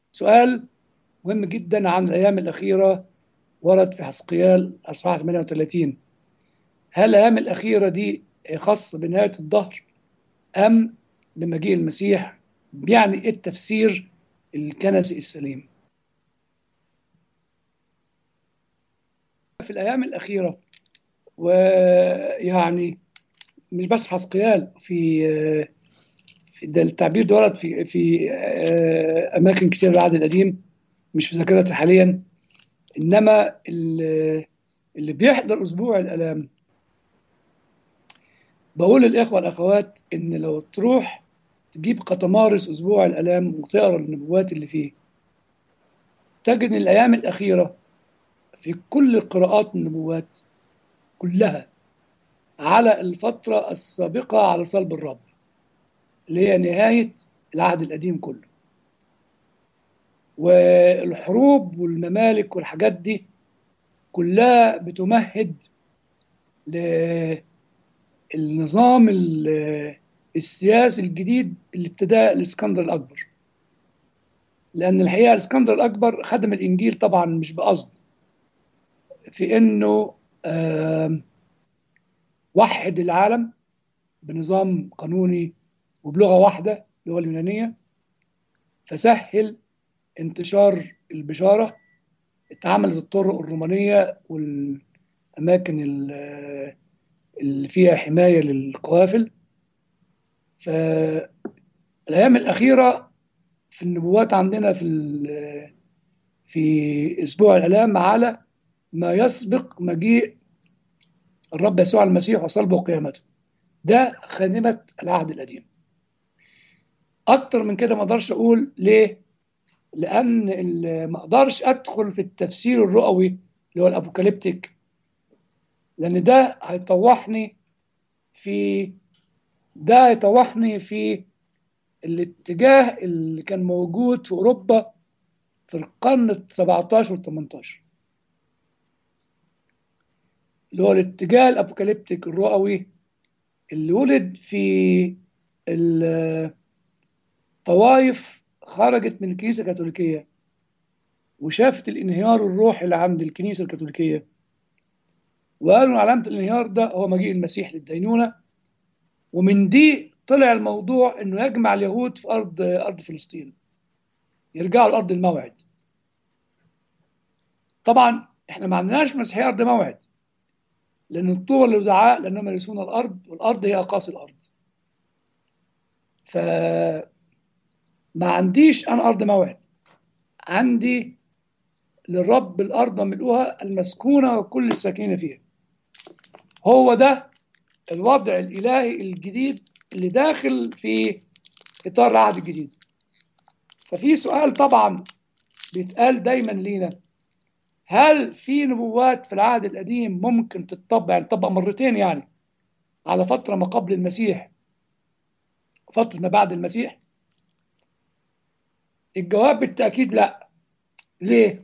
سؤال مهم جدا عن الأيام الأخيرة ورد في حسقيال أصحاح 38 هل الأيام الأخيرة دي خاصة بنهاية الظهر أم بمجيء المسيح يعني إيه التفسير الكنسي السليم في الأيام الأخيرة ويعني مش بس في حسقيال في في ده التعبير ده ورد في في اماكن كتير العهد القديم مش في ذاكرتي حاليا انما اللي بيحضر اسبوع الالام بقول للاخوه والاخوات ان لو تروح تجيب قطمارس اسبوع الالام وتقرا النبوات اللي فيه تجد ان الايام الاخيره في كل قراءات النبوات كلها على الفتره السابقه على صلب الرب اللي هي نهاية العهد القديم كله والحروب والممالك والحاجات دي كلها بتمهد للنظام السياسي الجديد اللي ابتداه الاسكندر الأكبر لأن الحقيقة الاسكندر الأكبر خدم الإنجيل طبعا مش بقصد في إنه وحد العالم بنظام قانوني وبلغه واحده اللغه اليونانيه فسهل انتشار البشاره اتعملت الطرق الرومانيه والاماكن اللي فيها حمايه للقوافل فالايام الاخيره في النبوات عندنا في في اسبوع الالام على ما يسبق مجيء الرب يسوع المسيح وصلبه وقيامته ده خادمه العهد القديم اكتر من كده ما اقدرش اقول ليه لان ما اقدرش ادخل في التفسير الرؤوي اللي هو الابوكاليبتيك لان ده هيطوحني في ده هيطوحني في الاتجاه اللي كان موجود في اوروبا في القرن ال 17 وال 18 اللي هو الاتجاه الابوكاليبتيك الرؤوي اللي ولد في طوائف خرجت من الكنيسة الكاثوليكية وشافت الانهيار الروحي اللي عند الكنيسة الكاثوليكية وقالوا علامة الانهيار ده هو مجيء المسيح للدينونة ومن دي طلع الموضوع انه يجمع اليهود في ارض ارض فلسطين يرجعوا لارض الموعد طبعا احنا ما عندناش مسيحيه ارض موعد لان الطوبى اللي دعاء لانهم يرثون الارض والارض هي اقاصي الارض ف ما عنديش انا ارض موعد عندي للرب الارض ملؤها المسكونه وكل الساكنين فيها هو ده الوضع الالهي الجديد اللي داخل في اطار العهد الجديد ففي سؤال طبعا بيتقال دايما لينا هل في نبوات في العهد القديم ممكن تطبق يعني تطبق مرتين يعني على فتره ما قبل المسيح فتره ما بعد المسيح الجواب بالتأكيد لا ليه؟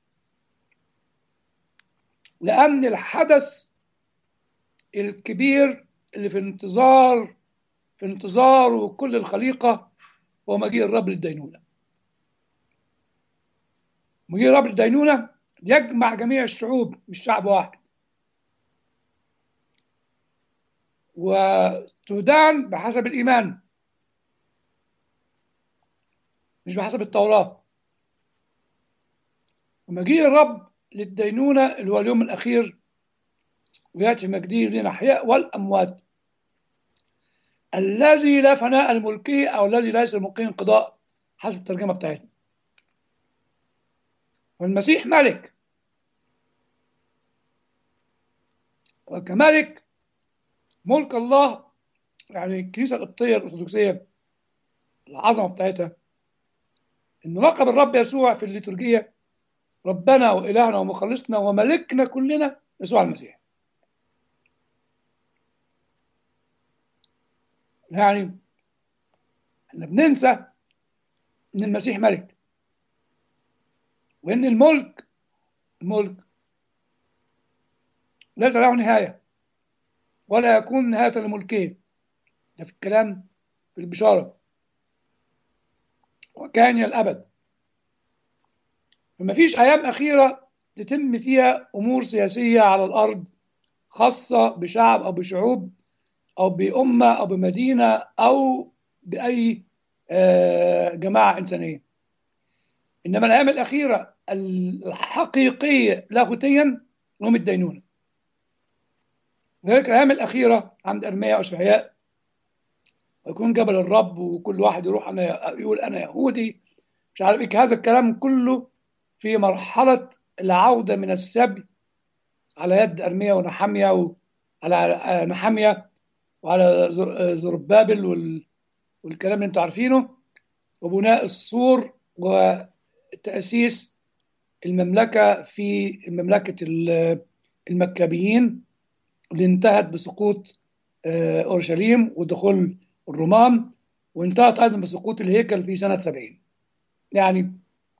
لأن الحدث الكبير اللي في انتظار في انتظاره كل الخليقة هو مجيء الرب للدينونة مجيء الرب للدينونة يجمع جميع الشعوب مش شعب واحد وتدان بحسب الإيمان مش بحسب التوراة ومجيء الرب للدينونة اللي هو اليوم الأخير ويأتي مجدي للأحياء والأموات الذي لا فناء لملكه أو الذي ليس لملكه انقضاء حسب الترجمة بتاعتنا والمسيح ملك وكملك ملك الله يعني الكنيسة القبطية الأرثوذكسية العظمة بتاعتها إن لقب الرب يسوع في الليتورجية ربنا وإلهنا ومخلصنا وملكنا كلنا يسوع المسيح يعني احنا بننسى ان المسيح ملك وان الملك الملك ليس له نهايه ولا يكون نهايه لملكه ده في الكلام في البشاره وكان الى الابد فما فيش أيام أخيرة تتم فيها أمور سياسية على الأرض خاصة بشعب أو بشعوب أو بأمة أو بمدينة أو بأي آه، جماعة إنسانية إنما الأيام الأخيرة الحقيقية لاهوتيا هم الدينونة ذلك الأيام الأخيرة عند أرميا وأشعياء ويكون جبل الرب وكل واحد يروح أنا يقول أنا يهودي مش عارف إيه هذا الكلام كله في مرحلة العودة من السبي على يد أرميا ونحميا وعلى نحميا وعلى زر- زربابل وال- والكلام اللي انتوا عارفينه وبناء السور وتأسيس المملكة في مملكة ال- المكابيين اللي انتهت بسقوط آه، أورشليم ودخول الرومان وانتهت أيضا بسقوط الهيكل في سنة 70 يعني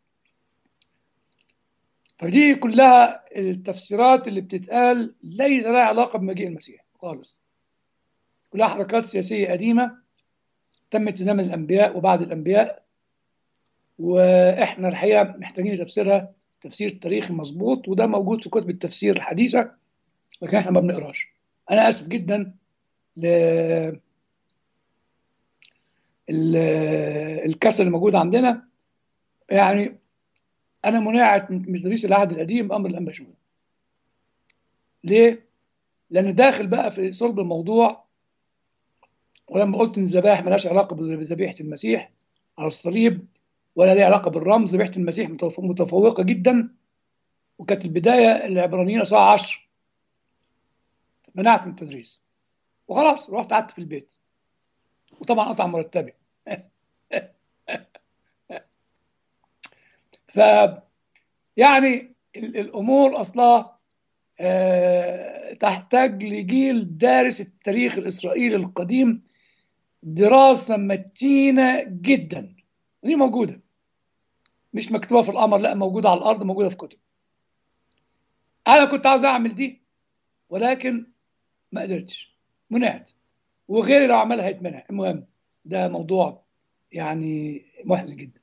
فدي كلها التفسيرات اللي بتتقال ليس لها علاقة بمجيء المسيح خالص كلها حركات سياسية قديمة تمت في زمن الأنبياء وبعد الأنبياء وإحنا الحقيقة محتاجين تفسيرها تفسير تاريخي مظبوط وده موجود في كتب التفسير الحديثة لكن إحنا ما بنقراش أنا آسف جدا ل ال- الكسل الموجود عندنا يعني أنا مناعة من تدريس العهد القديم بأمر الأنبشون ليه؟ لأن داخل بقى في صلب الموضوع ولما قلت ان الذبائح ملهاش علاقه بذبيحه المسيح على الصليب ولا ليها علاقه بالرمز ذبيحه المسيح متف- متفوقه جدا وكانت البدايه العبرانيين الساعه 10 منعت من التدريس وخلاص رحت قعدت في البيت وطبعا قطع مرتبي ف يعني ال- الامور اصلها آه، تحتاج لجيل دارس التاريخ الاسرائيلي القديم دراسه متينه جدا دي موجوده مش مكتوبه في القمر لا موجوده على الارض موجوده في كتب انا كنت عاوز اعمل دي ولكن ما قدرتش منعت وغيري لو عملها هيتمنع المهم ده موضوع يعني محزن جدا